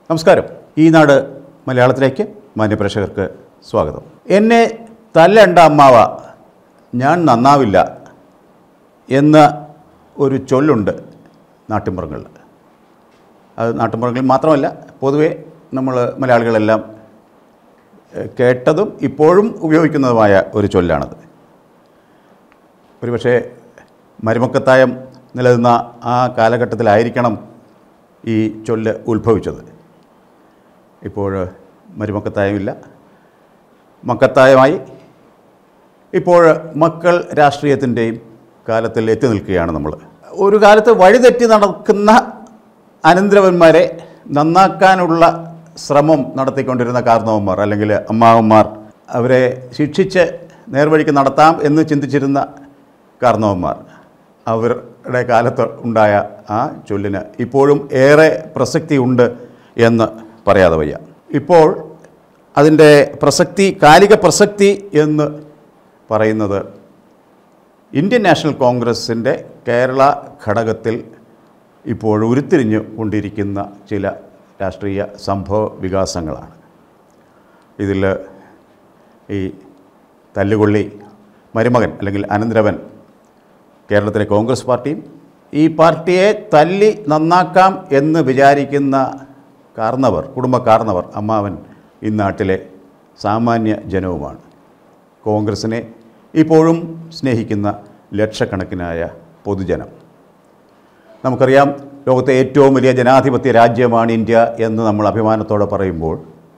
നമസ്കാരം ഈ നാട് മലയാളത്തിലേക്ക് മാന്യപ്രേക്ഷകർക്ക് സ്വാഗതം എന്നെ തല്ലണ്ട അമ്മാവ ഞാൻ നന്നാവില്ല എന്ന ഒരു ചൊല്ലുണ്ട് നാട്ടിൻപുറങ്ങളിൽ അത് നാട്ടിൻപുറങ്ങളിൽ മാത്രമല്ല പൊതുവേ നമ്മൾ മലയാളികളെല്ലാം ഏഹ്, കേട്ടതും ഇപ്പോഴും ഉപയോഗിക്കുന്നതുമായ ഒരു ചൊല്ലാണത് ഒരുപക്ഷെ മരുമക്കത്തായം നിലനിന്ന ആ കാലഘട്ടത്തിലായിരിക്കണം ഈ ചൊല്ല് ഉത്ഭവിച്ചത് ഇപ്പോൾ മരുമക്കത്തായമില്ല മക്കത്തായമായി ഇപ്പോൾ മക്കൾ രാഷ്ട്രീയത്തിൻ്റെയും കാലത്തിൽ എത്തി നിൽക്കുകയാണ് നമ്മൾ ഒരു കാലത്ത് വഴിതെറ്റി നടക്കുന്ന അനന്തരവന്മാരെ നന്നാക്കാനുള്ള ശ്രമം നടത്തിക്കൊണ്ടിരുന്ന കാരണവന്മാർ അല്ലെങ്കിൽ അമ്മാവന്മാർ അവരെ ശിക്ഷിച്ച് നേർവഴിക്ക് നടത്താം എന്ന് ചിന്തിച്ചിരുന്ന കാരണവന്മാർ അവരുടെ കാലത്ത് ഉണ്ടായ ആ ചൊല്ലിന് ഇപ്പോഴും ഏറെ പ്രസക്തി ഉണ്ട് എന്ന് പറയാതെ വയ്യ ഇപ്പോൾ അതിൻ്റെ പ്രസക്തി കാലിക പ്രസക്തി എന്ന് പറയുന്നത് ഇന്ത്യൻ നാഷണൽ കോൺഗ്രസിൻ്റെ കേരള ഘടകത്തിൽ ഇപ്പോൾ ഉരുത്തിരിഞ്ഞു കൊണ്ടിരിക്കുന്ന ചില രാഷ്ട്രീയ സംഭവ വികാസങ്ങളാണ് ഇതിൽ ഈ തല്ലുകൊള്ളി മരുമകൻ അല്ലെങ്കിൽ അനന്തരവൻ കേരളത്തിലെ കോൺഗ്രസ് പാർട്ടിയും ഈ പാർട്ടിയെ തല്ലി നന്നാക്കാം എന്ന് വിചാരിക്കുന്ന കാർന്നവർ കുടുംബ കാർന്നവർ അമ്മാവൻ ഈ നാട്ടിലെ സാമാന്യ ജനവുമാണ് കോൺഗ്രസിനെ ഇപ്പോഴും സ്നേഹിക്കുന്ന ലക്ഷക്കണക്കിനായ പൊതുജനം നമുക്കറിയാം ലോകത്തെ ഏറ്റവും വലിയ ജനാധിപത്യ രാജ്യമാണ് ഇന്ത്യ എന്ന് നമ്മൾ അഭിമാനത്തോടെ പറയുമ്പോൾ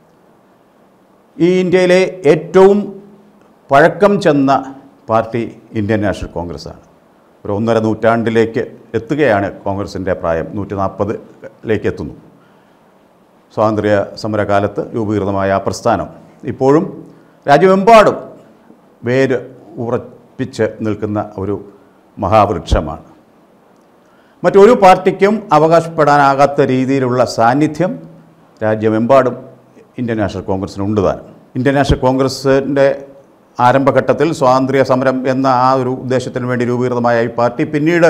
ഈ ഇന്ത്യയിലെ ഏറ്റവും പഴക്കം ചെന്ന പാർട്ടി ഇന്ത്യൻ നാഷണൽ കോൺഗ്രസ്സാണ് ഒരു ഒന്നര നൂറ്റാണ്ടിലേക്ക് എത്തുകയാണ് കോൺഗ്രസിൻ്റെ പ്രായം നൂറ്റി നാൽപ്പതിലേക്ക് എത്തുന്നു സ്വാതന്ത്ര്യ സമരകാലത്ത് രൂപീകൃതമായ ആ പ്രസ്ഥാനം ഇപ്പോഴും രാജ്യമെമ്പാടും വേര് ഉറപ്പിച്ച് നിൽക്കുന്ന ഒരു മഹാവൃക്ഷമാണ് മറ്റൊരു പാർട്ടിക്കും അവകാശപ്പെടാനാകാത്ത രീതിയിലുള്ള സാന്നിധ്യം രാജ്യമെമ്പാടും ഇന്ത്യൻ നാഷണൽ കോൺഗ്രസിനുണ്ട് താനും ഇന്ത്യൻ നാഷണൽ കോൺഗ്രസിൻ്റെ ആരംഭഘട്ടത്തിൽ സ്വാതന്ത്ര്യ സമരം എന്ന ആ ഒരു ഉദ്ദേശത്തിന് വേണ്ടി രൂപീകൃതമായ ഈ പാർട്ടി പിന്നീട്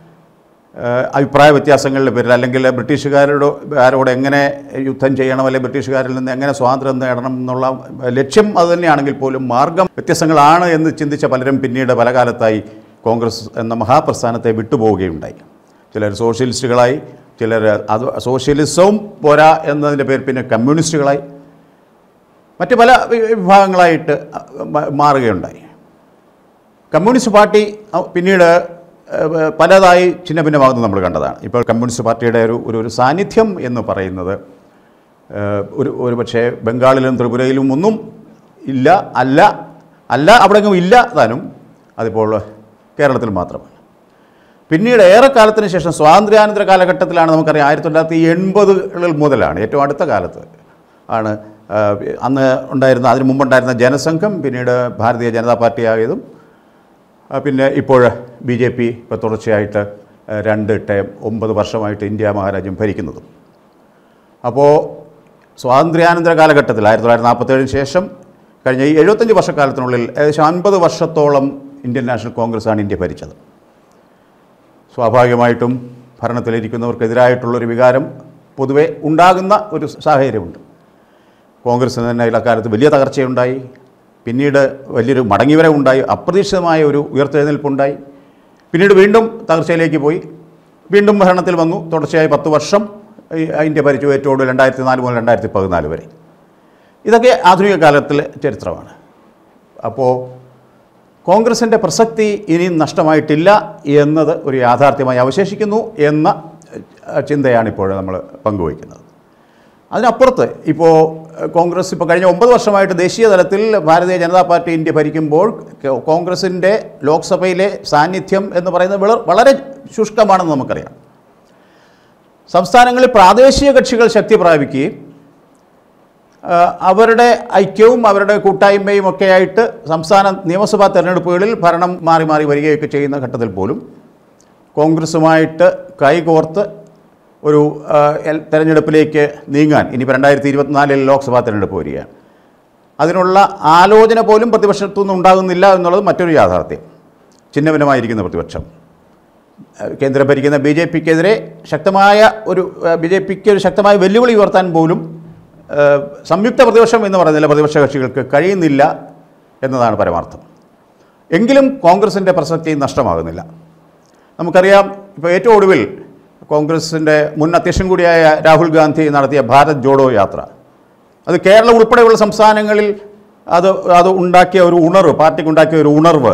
ഏഹ്, അഭിപ്രായ വ്യത്യാസങ്ങളുടെ പേരിൽ അല്ലെങ്കിൽ ബ്രിട്ടീഷുകാരോട് ആരോട് എങ്ങനെ യുദ്ധം ചെയ്യണം അല്ലെങ്കിൽ ബ്രിട്ടീഷുകാരിൽ നിന്ന് എങ്ങനെ സ്വാതന്ത്ര്യം നേടണം എന്നുള്ള ലക്ഷ്യം അതുതന്നെയാണെങ്കിൽ പോലും മാർഗം വ്യത്യസ്തങ്ങളാണ് എന്ന് ചിന്തിച്ച പലരും പിന്നീട് പല കാലത്തായി കോൺഗ്രസ് എന്ന മഹാപ്രസ്ഥാനത്തെ വിട്ടുപോവുകയുണ്ടായി ചിലർ സോഷ്യലിസ്റ്റുകളായി ചിലർ അത് സോഷ്യലിസവും പോരാ എന്നതിൻ്റെ പേര് പിന്നെ കമ്മ്യൂണിസ്റ്റുകളായി മറ്റ് പല വി- വിഭാഗങ്ങളായിട്ട് മ- മാറുകയുണ്ടായി കമ്മ്യൂണിസ്റ്റ് പാർട്ടി അ- പിന്നീട് ഏഹ്, പലതായി ഛിന്ന ഭിന്നമാകുന്നത് നമ്മൾ കണ്ടതാണ് ഇപ്പോൾ കമ്മ്യൂണിസ്റ്റ് പാർട്ടിയുടെ ഒരു ഒരു ഒരു സാന്നിധ്യം എന്ന് പറയുന്നത് ഏഹ്, ഒരു ഒരു പക്ഷേ ബംഗാളിലും ത്രിപുരയിലും ഒന്നും ഇല്ല അല്ല അല്ല അവിടെങ്ങും ഇല്ല താനും അതിപ്പോൾ കേരളത്തിൽ മാത്രമാണ് പിന്നീട് ഏറെക്കാലത്തിന് ശേഷം സ്വാതന്ത്ര്യാനന്തര കാലഘട്ടത്തിലാണ് നമുക്കറിയാം ആയിരത്തി തൊള്ളായിരത്തി എൺപതുകളിൽ മുതലാണ് ഏറ്റവും അടുത്ത കാലത്ത് ആണ് ആ, അന്ന് ഉണ്ടായിരുന്ന അതിന് മുമ്പുണ്ടായിരുന്ന ജനസംഘം പിന്നീട് ഭാരതീയ ജനതാ പാർട്ടി ആയതും ആ, പിന്നെ ഇപ്പോൾ ബി ജെ പി ഇപ്പോൾ തുടർച്ചയായിട്ട് ആ, രണ്ട് ടേം ഒമ്പത് വർഷമായിട്ട് ഇന്ത്യ മഹാരാജ്യം ഭരിക്കുന്നതും അപ്പോൾ സ്വാതന്ത്ര്യാനന്തര കാലഘട്ടത്തിൽ ആയിരത്തി തൊള്ളായിരത്തി നാൽപ്പത്തേഴിന് ശേഷം കഴിഞ്ഞ ഈ എഴുപത്തഞ്ച് വർഷക്കാലത്തിനുള്ളിൽ ഏകദേശം അൻപത് വർഷത്തോളം ഇന്ത്യൻ നാഷണൽ കോൺഗ്രസ്സാണ് ഇന്ത്യ ഭരിച്ചത് സ്വാഭാവികമായിട്ടും ഭരണത്തിലിരിക്കുന്നവർക്കെതിരായിട്ടുള്ളൊരു വികാരം പൊതുവെ ഉണ്ടാകുന്ന ഒരു സാഹചര്യമുണ്ട് കോൺഗ്രസ്സിന് തന്നെ ഇടക്കാലത്ത് വലിയ തകർച്ചയുണ്ടായി പിന്നീട് വലിയൊരു മടങ്ങിവരവ് ഉണ്ടായി അപ്രതീക്ഷിതമായ ഒരു ഉയർത്തെഴുന്നേൽപ്പുണ്ടായി പിന്നീട് വീണ്ടും തകർച്ചയിലേക്ക് പോയി വീണ്ടും ഭരണത്തിൽ വന്നു തുടർച്ചയായി പത്ത് വർഷം ഈ ഇന്ത്യ ഭരിച്ചു ഏറ്റവും കൂടുതൽ രണ്ടായിരത്തി നാല് മുതൽ രണ്ടായിരത്തി പതിനാല് വരെ ഇതൊക്കെ ആധുനിക കാലത്തിലെ ചരിത്രമാണ് അപ്പോൾ കോൺഗ്രസിൻ്റെ പ്രസക്തി ഇനിയും നഷ്ടമായിട്ടില്ല എന്നത് ഒരു യാഥാർത്ഥ്യമായി അവശേഷിക്കുന്നു എന്ന ഏഹ്, ചിന്തയാണ് ഇപ്പോൾ നമ്മൾ പങ്കുവയ്ക്കുന്നത് അതിനപ്പുറത്ത് ഇപ്പോൾ ഏഹ്, കോൺഗ്രസ് ഇപ്പോൾ കഴിഞ്ഞ ഒമ്പത് വർഷമായിട്ട് ദേശീയ തലത്തിൽ ഭാരതീയ ജനതാ പാർട്ടി ഇന്ത്യ ഭരിക്കുമ്പോൾ കോ- കോൺഗ്രസിൻ്റെ ലോക്സഭയിലെ സാന്നിധ്യം എന്ന് പറയുന്നത് വള- വളരെ ശുഷ്കമാണെന്ന് നമുക്കറിയാം സംസ്ഥാനങ്ങളിൽ പ്രാദേശിക കക്ഷികൾ ശക്തി പ്രാപിക്കുകയും ആ, അവരുടെ ഐക്യവും അവരുടെ കൂട്ടായ്മയും ഒക്കെ ആയിട്ട് സംസ്ഥാന നിയമസഭാ തെരഞ്ഞെടുപ്പുകളിൽ ഭരണം മാറി മാറി വരികയൊക്കെ ചെയ്യുന്ന ഘട്ടത്തിൽ പോലും കോൺഗ്രസുമായിട്ട് കൈകോർത്ത് ഒരു ആ, എൽ- തെരഞ്ഞെടുപ്പിലേക്ക് നീങ്ങാൻ ഇനിയിപ്പോൾ രണ്ടായിരത്തി ഇരുപത്തിനാലിൽ ലോക്സഭാ തെരഞ്ഞെടുപ്പ് വരികയാണ് അതിനുള്ള ആലോചന പോലും പ്രതിപക്ഷത്തുനിന്ന് ഉണ്ടാകുന്നില്ല എന്നുള്ളത് മറ്റൊരു യാഥാർത്ഥ്യം ചിഹ്നഭിന്നമായിരിക്കുന്ന പ്രതിപക്ഷം ഏഹ്, കേന്ദ്രം ഭരിക്കുന്ന ബി ജെ പിക്കെതിരെ ശക്തമായ ഒരു ബി ജെ പിക്ക് ഒരു ശക്തമായ വെല്ലുവിളി ഉയർത്താൻ പോലും ഏഹ്, സംയുക്ത പ്രതിപക്ഷം എന്ന് പറയുന്നില്ല പ്രതിപക്ഷ കക്ഷികൾക്ക് കഴിയുന്നില്ല എന്നതാണ് പരമാർത്ഥം എങ്കിലും കോൺഗ്രസിൻ്റെ പ്രസക്തി നഷ്ടമാകുന്നില്ല നമുക്കറിയാം ഇപ്പോൾ ഏറ്റവും ഒടുവിൽ കോൺഗ്രസിൻ്റെ മുൻ അധ്യക്ഷൻ കൂടിയായ രാഹുൽ ഗാന്ധി നടത്തിയ ഭാരത് ജോഡോ യാത്ര അത് കേരളം ഉൾപ്പെടെയുള്ള സംസ്ഥാനങ്ങളിൽ അത് അത് ഉണ്ടാക്കിയ ഒരു ഉണർവ് പാർട്ടിക്ക് ഉണ്ടാക്കിയ ഒരു ഉണർവ്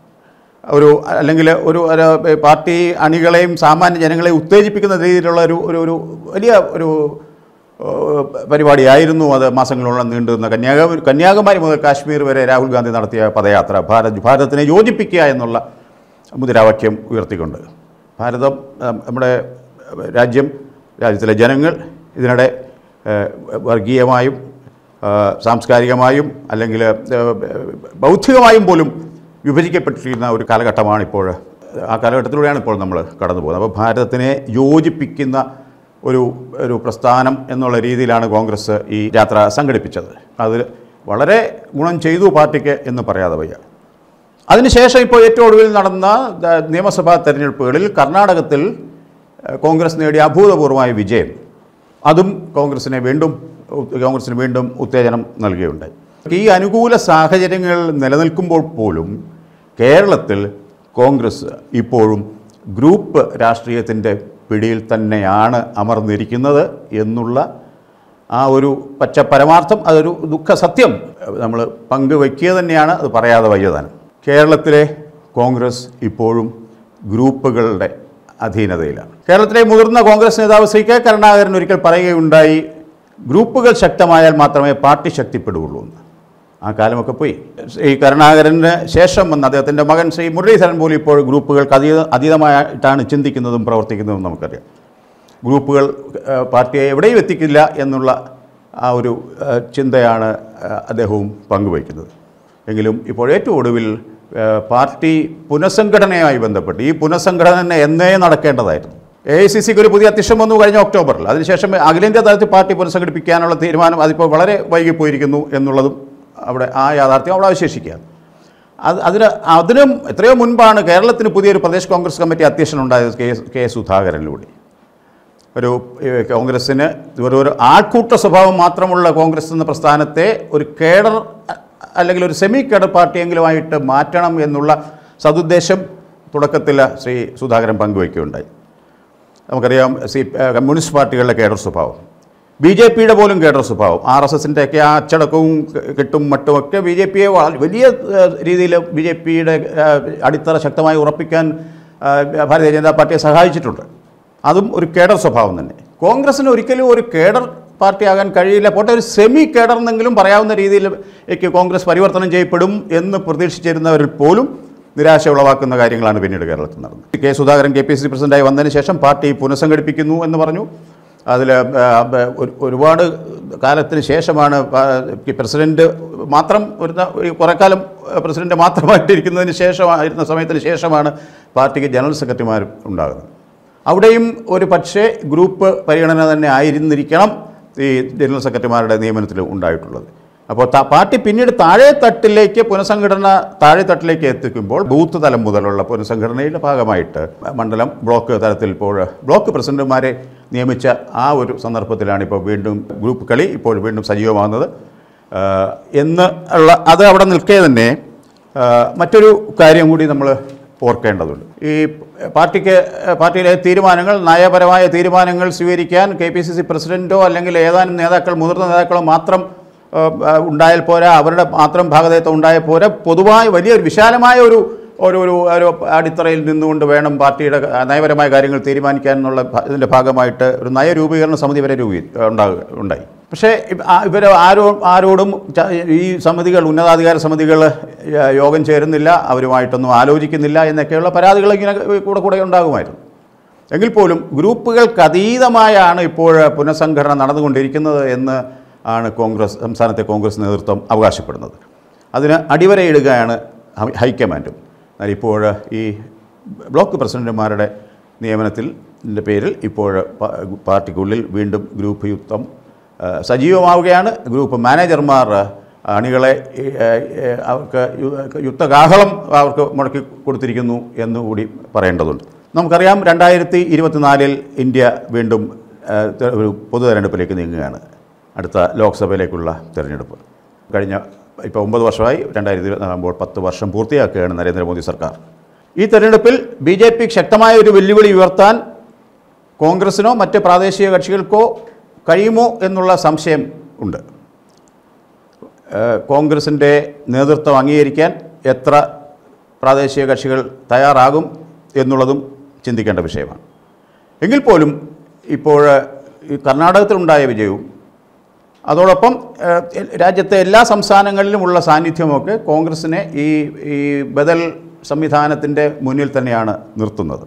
ഒരു അല്ലെങ്കിൽ ഒരു ഒരു പാർട്ടി അണികളെയും സാമാന്യ ജനങ്ങളെയും ഉത്തേജിപ്പിക്കുന്ന രീതിയിലുള്ള ഒരു ഒരു ഒരു വലിയ ഒരു ഏഹ്, പരിപാടിയായിരുന്നു അത് മാസങ്ങളോളം നീണ്ടു നിന്ന കന്യാകുമാരി കന്യാകുമാരി മുതൽ കാശ്മീർ വരെ രാഹുൽ ഗാന്ധി നടത്തിയ പദയാത്ര ഭാരത് ഭാരതത്തിനെ യോജിപ്പിക്കുക എന്നുള്ള മുദ്രാവാക്യം ഉയർത്തിക്കൊണ്ട് ഭാരതം ഏഹ്, നമ്മുടെ രാജ്യം രാജ്യത്തിലെ ജനങ്ങൾ ഇതിനിടെ ഏഹ്, വർഗീയമായും ഏഹ്, സാംസ്കാരികമായും അല്ലെങ്കിൽ ഏഹ്, ബൗദ്ധികമായും പോലും വിഭജിക്കപ്പെട്ടിരിക്കുന്ന ഒരു കാലഘട്ടമാണ് ഇപ്പോൾ ആ കാലഘട്ടത്തിലൂടെയാണ് ഇപ്പോൾ നമ്മൾ കടന്നു പോകുന്നത് അപ്പോൾ ഭാരതത്തിനെ യോജിപ്പിക്കുന്ന ഒരു ഒരു പ്രസ്ഥാനം എന്നുള്ള രീതിയിലാണ് കോൺഗ്രസ് ഈ യാത്ര സംഘടിപ്പിച്ചത് അതിൽ വളരെ ഗുണം ചെയ്തു പാർട്ടിക്ക് എന്ന് പറയാതെ വയ്യ അതിനുശേഷം ഇപ്പോൾ ഏറ്റവും ഒടുവിൽ നടന്ന ദ- നിയമസഭാ തെരഞ്ഞെടുപ്പുകളിൽ കർണാടകത്തിൽ ഏഹ്, കോൺഗ്രസ് നേടിയ അഭൂതപൂർവമായ വിജയം അതും കോൺഗ്രസിനെ വീണ്ടും ഉ- കോൺഗ്രസിന് വീണ്ടും ഉത്തേജനം നൽകുകയുണ്ടായി ഈ അനുകൂല സാഹചര്യങ്ങൾ നിലനിൽക്കുമ്പോൾ പോലും കേരളത്തിൽ കോൺഗ്രസ് ഇപ്പോഴും ഗ്രൂപ്പ് രാഷ്ട്രീയത്തിൻ്റെ പിടിയിൽ തന്നെയാണ് അമർന്നിരിക്കുന്നത് എന്നുള്ള ആ ഒരു പച്ച പരമാർത്ഥം അതൊരു ദുഃഖ സത്യം നമ്മൾ പങ്കുവയ്ക്കുക തന്നെയാണ് അത് പറയാതെ വയ്യതാനും കേരളത്തിലെ കോൺഗ്രസ് ഇപ്പോഴും ഗ്രൂപ്പുകളുടെ അധീനതയിലാണ് കേരളത്തിലെ മുതിർന്ന കോൺഗ്രസ് നേതാവ് ശ്രീ കെ കരുണാകരൻ ഒരിക്കൽ പറയുകയുണ്ടായി ഗ്രൂപ്പുകൾ ശക്തമായാൽ മാത്രമേ പാർട്ടി ശക്തിപ്പെടുകയുള്ളൂ എന്ന് ആ കാലമൊക്കെ പോയി ഈ കരുണാകരന് ശേഷം വന്ന അദ്ദേഹത്തിൻ്റെ മകൻ ശ്രീ മുരളീധരൻ പോലും ഇപ്പോൾ ഗ്രൂപ്പുകൾക്ക് അതീത അതീതമായിട്ടാണ് ചിന്തിക്കുന്നതും പ്രവർത്തിക്കുന്നതും നമുക്കറിയാം ഗ്രൂപ്പുകൾ ഏഹ്, പാർട്ടിയെ എവിടെയും എത്തിക്കില്ല എന്നുള്ള ആ ഒരു ഏഹ്, ചിന്തയാണ് ഏഹ്, അദ്ദേഹവും പങ്കുവയ്ക്കുന്നത് എങ്കിലും ഇപ്പോൾ ഏറ്റവും ഒടുവിൽ ഏഹ്, പാർട്ടി പുനഃസംഘടനയുമായി ബന്ധപ്പെട്ട് ഈ പുനഃസംഘടന എന്നേ നടക്കേണ്ടതായിരുന്നു എ ഐ സി സിക്ക് ഒരു പുതിയ അധ്യക്ഷൻ വന്നു കഴിഞ്ഞ ഒക്ടോബറിൽ അതിനുശേഷം അഖിലേന്ത്യാ തലത്തിൽ പാർട്ടി പുനഃസംഘടിപ്പിക്കാനുള്ള തീരുമാനം അതിപ്പോൾ വളരെ വൈകിപ്പോയിരിക്കുന്നു എന്നുള്ളതും അവിടെ ആ യാഥാർത്ഥ്യം അവിടെ അവശേഷിക്കുകയാണ് അത് അതിന് അതിനും എത്രയോ മുൻപാണ് കേരളത്തിന് പുതിയൊരു പ്രദേശ് കോൺഗ്രസ് കമ്മിറ്റി അധ്യക്ഷനുണ്ടായത് കെ എസ് കെ സുധാകരനിലൂടെ ഒരു ഏഹ്, കോൺഗ്രസ്സിന് ഒരു ഒരു ആൾക്കൂട്ട സ്വഭാവം മാത്രമുള്ള കോൺഗ്രസ് എന്ന പ്രസ്ഥാനത്തെ ഒരു കേഡർ അ- അല്ലെങ്കിൽ ഒരു സെമി കേഡർ പാർട്ടിയെങ്കിലുമായിട്ട് മാറ്റണം എന്നുള്ള സതുദ്ദേശം തുടക്കത്തിൽ ശ്രീ സുധാകരൻ പങ്കുവയ്ക്കുകയുണ്ടായി നമുക്കറിയാം സി ഏഹ്, കമ്മ്യൂണിസ്റ്റ് പാർട്ടികളുടെ കേഡർ സ്വഭാവം ബി ജെ പിയുടെ പോലും കേഡർ സ്വഭാവം ആർ എസ് എസിൻ്റെ ഒക്കെ ആ അച്ചടക്കവും കെ- കെട്ടും മട്ടും ഒക്കെ ബി ജെ പിയെ വലിയ രീതിയിൽ ബി ജെ പിയുടെ അടിത്തറ ശക്തമായി ഉറപ്പിക്കാൻ ഏഹ്, ഭാരതീയ ജനതാ പാർട്ടിയെ സഹായിച്ചിട്ടുണ്ട് അതും ഒരു കേഡർ സ്വഭാവം തന്നെ കോൺഗ്രസ്സിന് ഒരിക്കലും ഒരു കേഡർ പാർട്ടിയാകാൻ കഴിയില്ല പോട്ടെ ഒരു സെമി കേഡർ എന്നെങ്കിലും പറയാവുന്ന രീതിയിലേക്ക് കോൺഗ്രസ് പരിവർത്തനം ചെയ്യപ്പെടും എന്ന് പ്രതീക്ഷിച്ചിരുന്നവരിൽ പോലും നിരാശ ഉളവാക്കുന്ന കാര്യങ്ങളാണ് പിന്നീട് കേരളത്തിൽ നടന്നത് K Sudhakaran K P C C പ്രസിഡന്റായി വന്നതിന് ശേഷം പാർട്ടി പുനഃസംഘടിപ്പിക്കുന്നു എന്ന് പറഞ്ഞു അതിൽ ഒരുപാട് കാലത്തിന് ശേഷമാണ് പ- ഈ പ്രസിഡന്റ് മാത്രം ഒരു ഒരു കുറേ കാലം പ്രസിഡന്റ് മാത്രമായിട്ടിരിക്കുന്നതിന് ശേഷമായിരുന്ന സമയത്തിന് ശേഷമാണ് പാർട്ടിക്ക് ജനറൽ സെക്രട്ടറിമാർ ഉണ്ടാകുന്നത് അവിടെയും ഒരു പക്ഷേ ഗ്രൂപ്പ് പരിഗണന തന്നെ ആയിരുന്നിരിക്കണം ഈ ജനറൽ സെക്രട്ടറിമാരുടെ നിയമനത്തിൽ ഉണ്ടായിട്ടുള്ളത് അപ്പോൾ ത- പാർട്ടി പിന്നീട് താഴെ തട്ടിലേക്ക് പുനഃസംഘടന താഴെ തട്ടിലേക്ക് എത്തിക്കുമ്പോൾ ബൂത്ത് തലം മുതലുള്ള പുനഃസംഘടനയുടെ ഭാഗമായിട്ട് മണ്ഡലം ബ്ലോക്ക് തലത്തിൽ ഇപ്പോൾ ബ്ലോക്ക് പ്രസിഡന്റുമാരെ നിയമിച്ച ആ ഒരു സന്ദർഭത്തിലാണ് ഇപ്പോൾ വീണ്ടും ഗ്രൂപ്പ് കളി ഇപ്പോൾ വീണ്ടും സജീവമാകുന്നത് ആഹ് എന്ന് ഉള്ള അത് അവിടെ നിൽക്കെ തന്നെ ആഹ് മറ്റൊരു കാര്യം കൂടി നമ്മൾ ഓർക്കേണ്ടതുണ്ട് ഈ പാർട്ടിക്ക് പാർട്ടിയിലെ തീരുമാനങ്ങൾ നയപരമായ തീരുമാനങ്ങൾ സ്വീകരിക്കാൻ കെ പി സി സി പ്രസിഡൻറ്റോ അല്ലെങ്കിൽ ഏതാനും നേതാക്കൾ മുതിർന്ന നേതാക്കളോ മാത്രം ഏഹ്, ഏഹ്, ഉണ്ടായാൽ പോരാ അവരുടെ മാത്രം ഭാഗതത്വം ഉണ്ടായാൽ പോരാ പൊതുവായ വലിയൊരു വിശാലമായ ഒരു ഒരു ഒരു ഒരു അടിത്തറയിൽ നിന്നുകൊണ്ട് വേണം പാർട്ടിയുടെ നയപരമായ കാര്യങ്ങൾ തീരുമാനിക്കാൻ എന്നുള്ള ഭ- ഇതിൻ്റെ ഭാഗമായിട്ട് ഒരു നയരൂപീകരണ സമിതി വരെ രൂപീ ഉണ്ടാകുക ഉണ്ടായി പക്ഷേ ഇവർ ആരോ ആരോടും ച- ഈ സമിതികൾ ഉന്നതാധികാര സമിതികൾ യ- യോഗം ചേരുന്നില്ല അവരുമായിട്ടൊന്നും ആലോചിക്കുന്നില്ല എന്നൊക്കെയുള്ള പരാതികൾ ഇങ്ങനെ കൂടെ കൂടെ ഉണ്ടാകുമായിരുന്നു എങ്കിൽ പോലും ഗ്രൂപ്പുകൾക്ക് അതീതമായാണ് ഇപ്പോൾ പുനഃസംഘടന നടന്നുകൊണ്ടിരിക്കുന്നത് എന്ന് ആണ് കോൺഗ്രസ് സംസ്ഥാനത്തെ കോൺഗ്രസ് നേതൃത്വം അവകാശപ്പെടുന്നത് അതിന് അടിവരയിടുകയാണ് ഹൈ- ഹൈക്കമാൻഡും എന്നാൽ ഇപ്പോൾ ഈ ബ്ലോക്ക് പ്രസിഡന്റുമാരുടെ നിയമനത്തിൽ ൻ്റെ പേരിൽ ഇപ്പോൾ പ- പാർട്ടിക്കുള്ളിൽ വീണ്ടും ഗ്രൂപ്പ് യുദ്ധം ആ, സജീവമാവുകയാണ് ഗ്രൂപ്പ് മാനേജർമാർ അണികളെ ഈ, ഏ, ഏ, അവർക്ക് യു- യുദ്ധകാഹളം അവർക്ക് മുടക്കി കൊടുത്തിരിക്കുന്നു എന്നുകൂടി പറയേണ്ടതുണ്ട് നമുക്കറിയാം രണ്ടായിരത്തി ഇരുപത്തിനാലിൽ ഇന്ത്യ വീണ്ടും ആ, തെ- ഒരു പൊതു തെരഞ്ഞെടുപ്പിലേക്ക് നീങ്ങുകയാണ് അടുത്ത ലോക്സഭയിലേക്കുള്ള തെരഞ്ഞെടുപ്പ് കഴിഞ്ഞ ഇപ്പോൾ ഒമ്പത് വർഷമായി രണ്ടായിരത്തി ഇരുപത്തിനാകുമ്പോൾ പത്ത് വർഷം പൂർത്തിയാക്കുകയാണ് നരേന്ദ്രമോദി സർക്കാർ ഈ തെരഞ്ഞെടുപ്പിൽ ബി ജെ പി ശക്തമായ ഒരു വെല്ലുവിളി ഉയർത്താൻ കോൺഗ്രസിനോ മറ്റ് പ്രാദേശിക കക്ഷികൾക്കോ കഴിയുമോ എന്നുള്ള സംശയം ഉണ്ട് ഏഹ് കോൺഗ്രസിൻ്റെ നേതൃത്വം അംഗീകരിക്കാൻ എത്ര പ്രാദേശിക കക്ഷികൾ തയ്യാറാകും എന്നുള്ളതും ചിന്തിക്കേണ്ട വിഷയമാണ് എങ്കിൽ പോലും ഇപ്പോൾ ഈ കർണാടകത്തിലുണ്ടായ വിജയവും അതോടൊപ്പം ഏഹ്, രാജ്യത്തെ എല്ലാ സംസ്ഥാനങ്ങളിലുമുള്ള സാന്നിധ്യമൊക്കെ കോൺഗ്രസിനെ ഈ ഈ ബദൽ സംവിധാനത്തിൻ്റെ മുന്നിൽ തന്നെയാണ് നിർത്തുന്നത്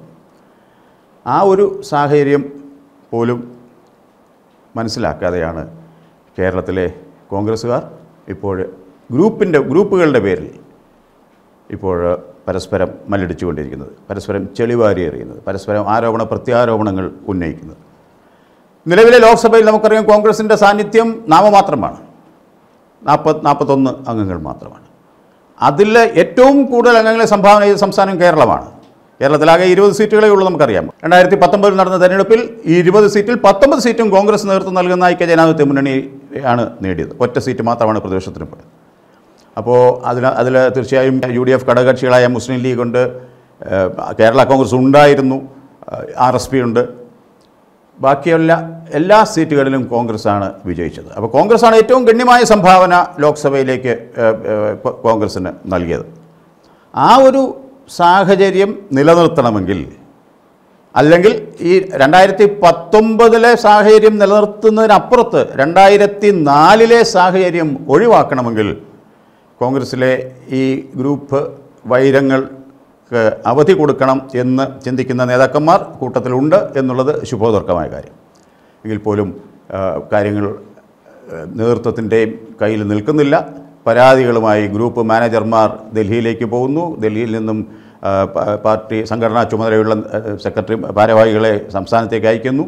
ആ ഒരു സാഹചര്യം പോലും മനസ്സിലാക്കാതെയാണ് കേരളത്തിലെ കോൺഗ്രസ്സുകാർ ഇപ്പോൾ ഗ്രൂപ്പിൻ്റെ ഗ്രൂപ്പുകളുടെ പേരിൽ ഇപ്പോൾ പരസ്പരം മല്ലടിച്ചുകൊണ്ടിരിക്കുന്നത് പരസ്പരം ചെളിവാരി എറിയുന്നത് പരസ്പരം ആരോപണ പ്രത്യാരോപണങ്ങൾ ഉന്നയിക്കുന്നത് നിലവിലെ ലോക്സഭയിൽ നമുക്കറിയാം കോൺഗ്രസിൻ്റെ സാന്നിധ്യം നാമമാത്രമാണ് നാൽപ്പത് നാൽപ്പത്തൊന്ന് അംഗങ്ങൾ മാത്രമാണ് അതിൽ ഏറ്റവും കൂടുതൽ അംഗങ്ങളെ സംഭാവന ചെയ്ത സംസ്ഥാനം കേരളമാണ് കേരളത്തിലാകെ ഇരുപത് സീറ്റുകളേ ഉള്ളൂ നമുക്കറിയാം രണ്ടായിരത്തി പത്തൊമ്പതിൽ നടന്ന തെരഞ്ഞെടുപ്പിൽ ഈ ഇരുപത് സീറ്റിൽ പത്തൊമ്പത് സീറ്റും കോൺഗ്രസ് നേതൃത്വം നൽകുന്ന ഐക്യ ജനാധിപത്യ മുന്നണി ആണ് നേടിയത് ഒറ്റ സീറ്റ് മാത്രമാണ് പ്രതിപക്ഷത്തിന് പോയത് അപ്പോൾ അതിൽ അതിൽ തീർച്ചയായും യു ഡി എഫ് ഘടകകക്ഷികളായ മുസ്ലിം ലീഗ് ഉണ്ട് ഏഹ് കേരള കോൺഗ്രസ് ഉണ്ടായിരുന്നു ആർ എസ് പി ഉണ്ട് ബാക്കിയുള്ള എല്ലാ സീറ്റുകളിലും കോൺഗ്രസ്സാണ് വിജയിച്ചത് അപ്പോൾ കോൺഗ്രസ്സാണ് ഏറ്റവും ഗണ്യമായ സംഭാവന ലോക്സഭയിലേക്ക് ഏഹ്, ഏഹ്, കോ- കോൺഗ്രസ്സിന് നൽകിയത് ആ ഒരു സാഹചര്യം നിലനിർത്തണമെങ്കിൽ അല്ലെങ്കിൽ ഈ രണ്ടായിരത്തി പത്തൊമ്പതിലെ സാഹചര്യം നിലനിർത്തുന്നതിനപ്പുറത്ത് രണ്ടായിരത്തി നാലിലെ സാഹചര്യം ഒഴിവാക്കണമെങ്കിൽ കോൺഗ്രസ്സിലെ ഈ ഗ്രൂപ്പ് വൈരങ്ങൾക്ക് അവധി കൊടുക്കണം എന്ന് ചിന്തിക്കുന്ന നേതാക്കന്മാർ കൂട്ടത്തിലുണ്ട് എന്നുള്ളത് ശുഭോദർക്കമായ കാര്യം എങ്കിൽ പോലും ആ, കാര്യങ്ങൾ ആ, നേതൃത്വത്തിൻ്റെയും കയ്യിൽ നിൽക്കുന്നില്ല പരാതികളുമായി ഗ്രൂപ്പ് മാനേജർമാർ ഡൽഹിയിലേക്ക് പോകുന്നു ഡൽഹിയിൽ നിന്നും ആ, പ- പാർട്ടി സംഘടനാ ചുമതലയുള്ള ആ, സെക്രട്ടറി ഭാരവാഹികളെ സംസ്ഥാനത്തേക്ക് അയക്കുന്നു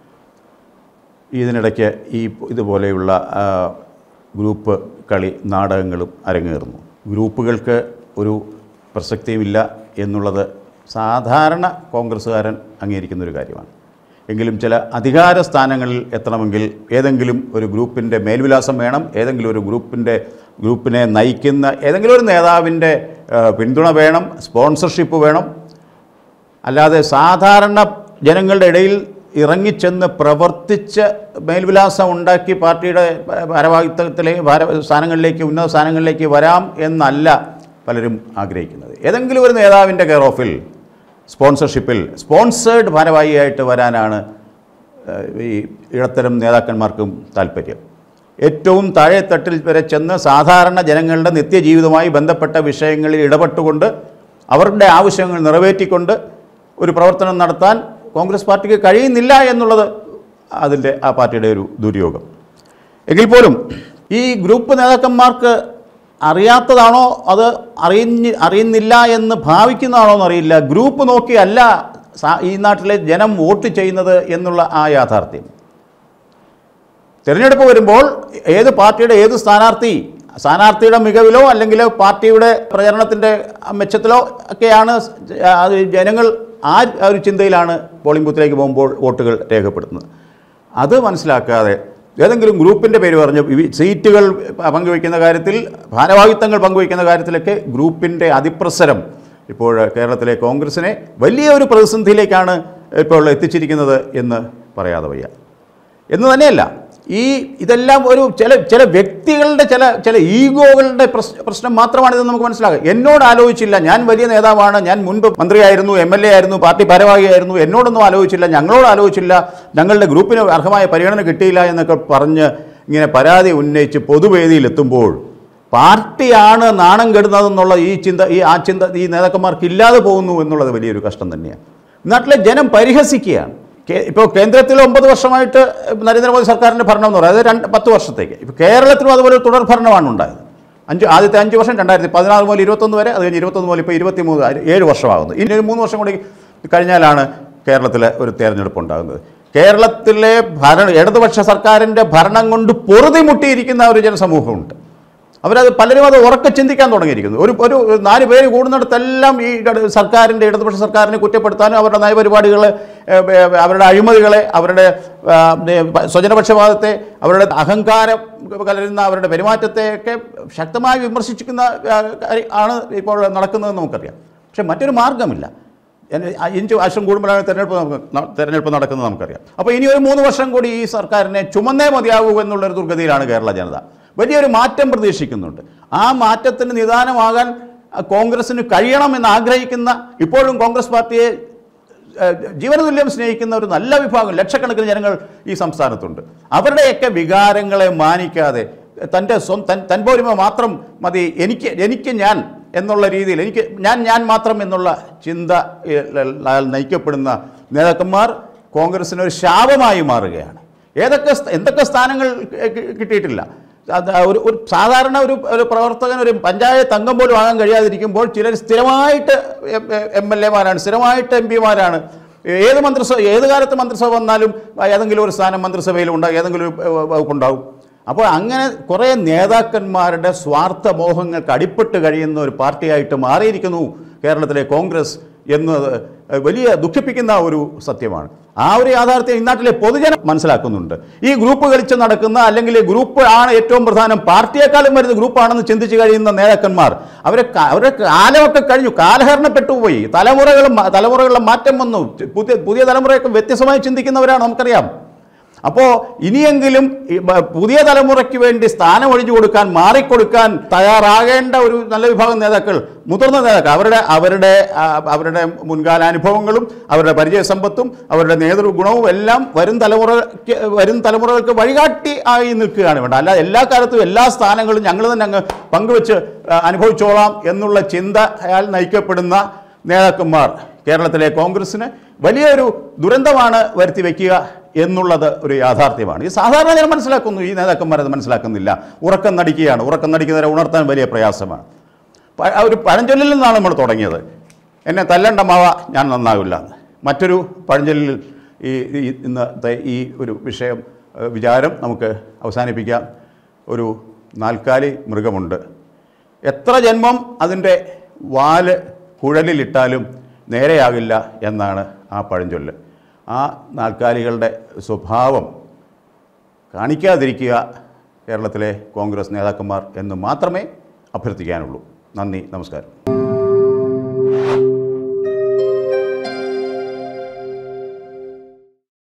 ഇതിനിടയ്ക്ക് ഈ ഇതുപോലെയുള്ള ആ, ഗ്രൂപ്പ് കളി നാടകങ്ങളും അരങ്ങേറുന്നു ഗ്രൂപ്പുകൾക്ക് ഒരു പ്രസക്തിയുമില്ല എന്നുള്ളത് സാധാരണ കോൺഗ്രസ്സുകാരൻ അംഗീകരിക്കുന്ന ഒരു കാര്യമാണ് എങ്കിലും ചില അധികാര സ്ഥാനങ്ങളിൽ എത്തണമെങ്കിൽ ഏതെങ്കിലും ഒരു ഗ്രൂപ്പിൻ്റെ മേൽവിലാസം വേണം ഏതെങ്കിലും ഒരു ഗ്രൂപ്പിൻ്റെ ഗ്രൂപ്പിനെ നയിക്കുന്ന ഏതെങ്കിലും ഒരു നേതാവിൻ്റെ ആ, പിന്തുണ വേണം സ്പോൺസർഷിപ്പ് വേണം അല്ലാതെ സാധാരണ ജനങ്ങളുടെ ഇടയിൽ ഇറങ്ങിച്ചെന്ന് പ്രവർത്തിച്ച് മേൽവിലാസം ഉണ്ടാക്കി പാർട്ടിയുടെ ഭാരവാഹിത്വത്തിലെ ഭാര സ്ഥാനങ്ങളിലേക്ക് ഉന്നത സ്ഥാനങ്ങളിലേക്ക് വരാം എന്നല്ല പലരും ആഗ്രഹിക്കുന്നത് ഏതെങ്കിലും ഒരു നേതാവിൻ്റെ കെയർ ഓഫിൽ സ്പോൺസർഷിപ്പിൽ സ്പോൺസേഡ് ഭാരവാഹിയായിട്ട് വരാനാണ് ഏഹ്, ഈ ഇടത്തരം നേതാക്കന്മാർക്കും താല്പര്യം ഏറ്റവും താഴെത്തട്ടിൽ വരെ ചെന്ന് സാധാരണ ജനങ്ങളുടെ നിത്യജീവിതവുമായി ബന്ധപ്പെട്ട വിഷയങ്ങളിൽ ഇടപെട്ടുകൊണ്ട് അവരുടെ ആവശ്യങ്ങൾ നിറവേറ്റിക്കൊണ്ട് ഒരു പ്രവർത്തനം നടത്താൻ കോൺഗ്രസ് പാർട്ടിക്ക് കഴിയുന്നില്ല എന്നുള്ളത് അതിൻ്റെ ആ പാർട്ടിയുടെ ഒരു ദുര്യോഗം എങ്കിൽ പോലും ഈ ഗ്രൂപ്പ് നേതാക്കന്മാർക്ക് അറിയാത്തതാണോ അത് അറിഞ്ഞ് അറിയുന്നില്ല എന്ന് ഭാവിക്കുന്നതാണോ എന്നറിയില്ല ഗ്രൂപ്പ് നോക്കിയല്ല സാ- ഈ നാട്ടിലെ ജനം വോട്ട് ചെയ്യുന്നത് എന്നുള്ള ആ യാഥാർത്ഥ്യം തിരഞ്ഞെടുപ്പ് വരുമ്പോൾ ഏത് പാർട്ടിയുടെ ഏത് സ്ഥാനാർത്ഥി സ്ഥാനാർത്ഥിയുടെ മികവിലോ അല്ലെങ്കിൽ പാർട്ടിയുടെ പ്രചരണത്തിൻ്റെ മെച്ചത്തിലോ ഒക്കെയാണ് അത് ജനങ്ങൾ ആ ഒരു ചിന്തയിലാണ് പോളിംഗ് ബൂത്തിലേക്ക് പോകുമ്പോൾ വോട്ടുകൾ രേഖപ്പെടുത്തുന്നത് അത് മനസ്സിലാക്കാതെ ഏതെങ്കിലും ഗ്രൂപ്പിൻ്റെ പേര് പറഞ്ഞ് വി- സീറ്റുകൾ പങ്കുവയ്ക്കുന്ന കാര്യത്തിൽ ഭാരവാഹിത്വങ്ങൾ പങ്കുവയ്ക്കുന്ന കാര്യത്തിലൊക്കെ ഗ്രൂപ്പിൻ്റെ അതിപ്രസരം ഇപ്പോൾ കേരളത്തിലെ കോൺഗ്രസിനെ വലിയ ഒരു പ്രതിസന്ധിയിലേക്കാണ് ഇപ്പോൾ എത്തിച്ചിരിക്കുന്നത് എന്ന് പറയാതെ വയ്യ എന്ന് തന്നെയല്ല ഈ ഇതെല്ലാം ഒരു ചില ചില വ്യക്തികളുടെ ചില ചില ഈഗോകളുടെ പ്രശ്- പ്രശ്നം മാത്രമാണിതെന്ന് നമുക്ക് മനസ്സിലാക്കുക എന്നോട് ആലോചിച്ചില്ല ഞാൻ വലിയ നേതാവാണ് ഞാൻ മുൻപ് മന്ത്രിയായിരുന്നു എം എൽ എ ആയിരുന്നു പാർട്ടി ഭാരവാഹിയായിരുന്നു എന്നോടൊന്നും ആലോചിച്ചില്ല ഞങ്ങളോട് ആലോചിച്ചില്ല ഞങ്ങളുടെ ഗ്രൂപ്പിന് അർഹമായ പരിഗണന കിട്ടിയില്ല എന്നൊക്കെ പറഞ്ഞ് ഇങ്ങനെ പരാതി ഉന്നയിച്ച് പൊതുവേദിയിൽ എത്തുമ്പോൾ പാർട്ടിയാണ് നാണം കെടുന്നതെന്നുള്ള ഈ ചിന്ത ഈ ആ ചിന്ത ഈ നേതാക്കന്മാർക്ക് ഇല്ലാതെ പോകുന്നു എന്നുള്ളത് വലിയൊരു കഷ്ടം തന്നെയാണ് നാട്ടിലെ ജനം പരിഹസിക്കുകയാണ് കേ- ഇപ്പോൾ കേന്ദ്രത്തിൽ ഒമ്പത് വർഷമായിട്ട് നരേന്ദ്രമോദി സർക്കാരിൻ്റെ ഭരണം എന്ന് പറയുന്നത് രണ്ട് പത്ത് വർഷത്തേക്ക് ഇപ്പോൾ കേരളത്തിലും അതുപോലെ ഒരു തുടർ ഭരണമാണ് ഉണ്ടായത് അഞ്ച് ആദ്യത്തെ അഞ്ച് വർഷം രണ്ടായിരത്തി പതിനാറ് മുതൽ ഇരുപത്തൊന്ന് വരെ അത് കഴിഞ്ഞ് ഇരുപത്തൊന്ന് മുതൽ ഇപ്പോൾ ഇരുപത്തി മൂന്ന് ഏഴ് വർഷമാകുന്നു ഇനി ഒരു മൂന്ന് വർഷം കൂടി കഴിഞ്ഞാലാണ് കേരളത്തിലെ ഒരു തെരഞ്ഞെടുപ്പ് ഉണ്ടാകുന്നത് കേരളത്തിലെ ഭരണ ഇടതുപക്ഷ സർക്കാരിൻ്റെ ഭരണം കൊണ്ട് പൊറുതി മുട്ടിയിരിക്കുന്ന ഒരു ജനസമൂഹമുണ്ട് അവരത് പലരും അത് ഉറക്കെ ചിന്തിക്കാൻ തുടങ്ങിയിരിക്കുന്നു ഒരു ഒരു നാല് പേര് കൂടുന്നിടത്തെല്ലാം ഈ ഇട- സർക്കാരിൻ്റെ ഇടതുപക്ഷ സർക്കാരിനെ കുറ്റപ്പെടുത്താനും അവരുടെ നയപരിപാടികളെ ഏ, ഏ, അവരുടെ അഴിമതികളെ അവരുടെ ആ, ഏ, സ്വജനപക്ഷപാതത്തെ അവരുടെ അഹങ്കാരം കലരുന്ന അവരുടെ പെരുമാറ്റത്തെയൊക്കെ ശക്തമായി വിമർശിക്കുന്ന ആ, കാര്യം ആണ് ഇപ്പോൾ നടക്കുന്നതെന്ന് നമുക്കറിയാം പക്ഷേ മറ്റൊരു മാർഗമില്ല എന്നെ അഞ്ച് വർഷം കൂടുമ്പോഴാണ് തെരഞ്ഞെടുപ്പ് നമുക്ക് ന- തെരഞ്ഞെടുപ്പ് നടക്കുന്നത് നമുക്കറിയാം അപ്പോൾ ഇനി ഒരു മൂന്ന് വർഷം കൂടി ഈ സർക്കാരിനെ ചുമന്നേ മതിയാകൂ എന്നുള്ളൊരു ദുർഗതിയിലാണ് കേരള ജനത വലിയൊരു മാറ്റം പ്രതീക്ഷിക്കുന്നുണ്ട് ആ മാറ്റത്തിന് നിദാനമാകാൻ അഹ്, കോൺഗ്രസിന് കഴിയണമെന്ന് ആഗ്രഹിക്കുന്ന ഇപ്പോഴും കോൺഗ്രസ് പാർട്ടിയെ ഏഹ്, ജീവനതുല്യം സ്നേഹിക്കുന്ന ഒരു നല്ല വിഭാഗം ലക്ഷക്കണക്കിന് ജനങ്ങൾ ഈ സംസ്ഥാനത്തുണ്ട് അവരുടെയൊക്കെ വികാരങ്ങളെ മാനിക്കാതെ തൻ്റെ സ്വ തൻ തൻപോരിമ മാത്രം മതി എനിക്ക് എനിക്ക് ഞാൻ എന്നുള്ള രീതിയിൽ എനിക്ക് ഞാൻ ഞാൻ മാത്രം എന്നുള്ള ചിന്ത ഏഹ്, ലാൽ നയിക്കപ്പെടുന്ന നേതാക്കന്മാർ കോൺഗ്രസിന് ഒരു ശാപമായി മാറുകയാണ് ഏതൊക്കെ സ്ഥ- എന്തൊക്കെ സ്ഥാനങ്ങൾ കി- കി- കിട്ടിയിട്ടില്ല അത് ഒരു ഒരു സാധാരണ ഒരു ഒരു പ്രവർത്തകൻ ഒരു പഞ്ചായത്ത് അംഗം പോലും ആകാൻ കഴിയാതിരിക്കുമ്പോൾ ചിലർ സ്ഥിരമായിട്ട് എം എൽ എമാരാണ് സ്ഥിരമായിട്ട് എം പിമാരാണ് ഏത് മന്ത്രിസഭ ഏത് കാലത്ത് മന്ത്രിസഭ വന്നാലും ഏതെങ്കിലും ഒരു സ്ഥാനം മന്ത്രിസഭയിൽ ഉണ്ടാകും ഏതെങ്കിലും ഒരു ഏഹ്, വകുപ്പുണ്ടാവും അപ്പോൾ അങ്ങനെ കുറേ നേതാക്കന്മാരുടെ സ്വാർത്ഥ മോഹങ്ങൾക്ക് അടിപ്പെട്ട് കഴിയുന്ന ഒരു പാർട്ടിയായിട്ട് മാറിയിരിക്കുന്നു കേരളത്തിലെ കോൺഗ്രസ് എന്നത് വലിയ ദുഃഖിപ്പിക്കുന്ന ഒരു സത്യമാണ് ആ ഒരു യാഥാർത്ഥ്യം ഇന്നാട്ടിലെ പൊതുജനം മനസ്സിലാക്കുന്നുണ്ട് ഈ ഗ്രൂപ്പ് കളിച്ച് നടക്കുന്ന അല്ലെങ്കിൽ ഗ്രൂപ്പ് ആണ് ഏറ്റവും പ്രധാനം പാർട്ടിയെക്കാളും വരുന്ന ഗ്രൂപ്പാണെന്ന് ചിന്തിച്ച് കഴിയുന്ന നേതാക്കന്മാർ അവരെ ക- അവരുടെ കാലമൊക്കെ കഴിഞ്ഞു കാലഹരണപ്പെട്ടു പോയി തലമുറകളും തലമുറകളിലെ മാറ്റം വന്നു പുതിയ പുതിയ തലമുറയൊക്കെ വ്യത്യസ്തമായി ചിന്തിക്കുന്നവരാണ് നമുക്കറിയാം അപ്പോൾ ഇനിയെങ്കിലും ഈ ബ- പുതിയ തലമുറയ്ക്ക് വേണ്ടി സ്ഥാനം ഒഴിഞ്ഞു കൊടുക്കാൻ മാറിക്കൊടുക്കാൻ തയ്യാറാകേണ്ട ഒരു നല്ല വിഭാഗം നേതാക്കൾ മുതിർന്ന നേതാക്കൾ അവരുടെ അവരുടെ ആ, അവരുടെ മുൻകാലാനുഭവങ്ങളും അവരുടെ പരിചയസമ്പത്തും അവരുടെ നേതൃഗുണവും എല്ലാം വരും തലമുറയ്ക്ക് വരും തലമുറകൾക്ക് വഴികാട്ടി ആയി നിൽക്കുകയാണ് വേണ്ട അല്ല എല്ലാ കാലത്തും എല്ലാ സ്ഥാനങ്ങളും ഞങ്ങൾ തന്നെ അങ്ങ് പങ്കുവെച്ച് ആ, അനുഭവിച്ചോളാം എന്നുള്ള ചിന്ത അയാൾ നയിക്കപ്പെടുന്ന നേതാക്കന്മാർ കേരളത്തിലെ കോൺഗ്രസ്സിന് വലിയൊരു ദുരന്തമാണ് വരുത്തി വയ്ക്കുക എന്നുള്ളത് ഒരു യാഥാർത്ഥ്യമാണ് ഈ സാധാരണ ജനം മനസ്സിലാക്കുന്നു ഈ നേതാക്കന്മാർ അത് മനസ്സിലാക്കുന്നില്ല ഉറക്കം നടിക്കുകയാണ് ഉറക്കം നടിക്കുന്നവരെ ഉണർത്താൻ വലിയ പ്രയാസമാണ് പ- ആ ഒരു പഴഞ്ചൊല്ലിൽ നിന്നാണ് നമ്മൾ തുടങ്ങിയത് എന്നെ തല്ലണ്ട മാവ ഞാൻ നന്നാവില്ല എന്ന്. മറ്റൊരു പഴഞ്ചൊല്ലിൽ ഈ ഈ ഇന്നത്തെ ഈ ഒരു വിഷയം ഏഹ്, വിചാരം നമുക്ക് അവസാനിപ്പിക്കാം ഒരു നാൽക്കാലി മൃഗമുണ്ട് എത്ര ജന്മം അതിൻ്റെ വാല് കുഴലിലിട്ടാലും നേരെയാകില്ല എന്നാണ് ആ പഴഞ്ചൊല്ല് ആ നാൽക്കാലികളുടെ സ്വഭാവം കാണിക്കാതിരിക്കുക കേരളത്തിലെ കോൺഗ്രസ് നേതാക്കന്മാർ എന്ന് മാത്രമേ അഭ്യർത്ഥിക്കാനുള്ളൂ നന്ദി നമസ്കാരം